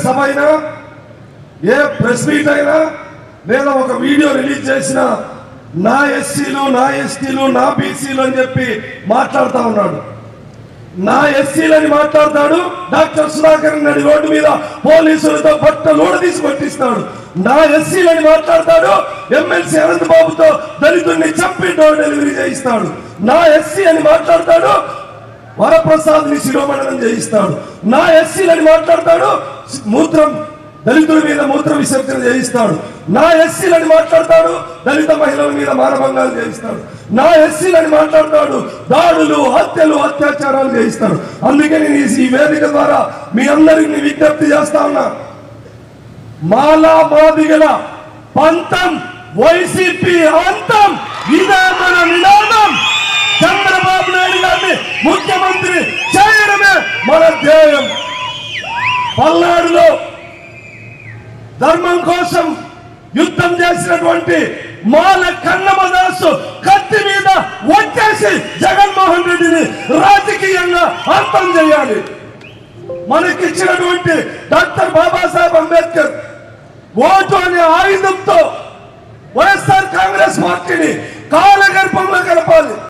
సభ అయినా ఏ press meet అయినా లేదా ఒక వీడియో రిలీజ్ చేసిన నా ఎస్సీలు నా ఎస్టీలు నా బీసీలు అని చెప్పి మాట్లాడుతా ఉన్నాడు నా ఎస్సీలని మాట్లాడతాడు డాక్టర్ సుధాకర్ నడి రోడ్డు మీద పోలీసులతో బట్ట లోడ తీసి పట్టిస్తాడు నా ఎస్సీలని మాట్లాడతాడు ఎమ్మెల్సీ అనంత్ బాబుతో దళితుడిని చంపి డోర్ డెలివరీ చేయిస్తాడు నా ఎస్సీ అని మాట్లాడతాడు వరప్రసాద్ ని శిరోమణనం చేయిస్తాడు నా ఎస్సీలని మాట్లాడతాడు మూత్రం దళితుల మీద మూత్ర విసర్జన చేయిస్తాడు నా ఎస్సీలని మాట్లాడతాడు దళిత మహిళల మీద మానభంగాలు చేయిస్తాడు నా ఎస్సీలని మాట్లాడతాడు దాడులు హత్యలు అత్యాచారాలు చేయిస్తాడు అందుకే నేను ఈ- ఈ వేదిక ద్వారా మీ అందరికి విజ్ఞప్తి చేస్తా ఉన్నా మాలా మాదిగల పంతం వైసీపీ అంతం ఇదే మన నినాదం చంద్రబాబు నాయుడు గారిని ముఖ్యమంత్రి చేయడమే మన ధ్యేయం పల్నాడులో ధర్మం కోసం యుద్ధం చేసినటువంటి మాల కన్నమదాసు కత్తి మీద వచ్చేసి జగన్మోహన్ రెడ్డిని రాజకీయంగా అంతం చేయాలి మనకిచ్చినటువంటి డాక్టర్ బాబాసాహెబ్ అంబేద్కర్ ఓటు అనే ఆయుధంతో వైఎస్ఆర్ కాంగ్రెస్ పార్టీని కాలగర్భంలో కలపాలి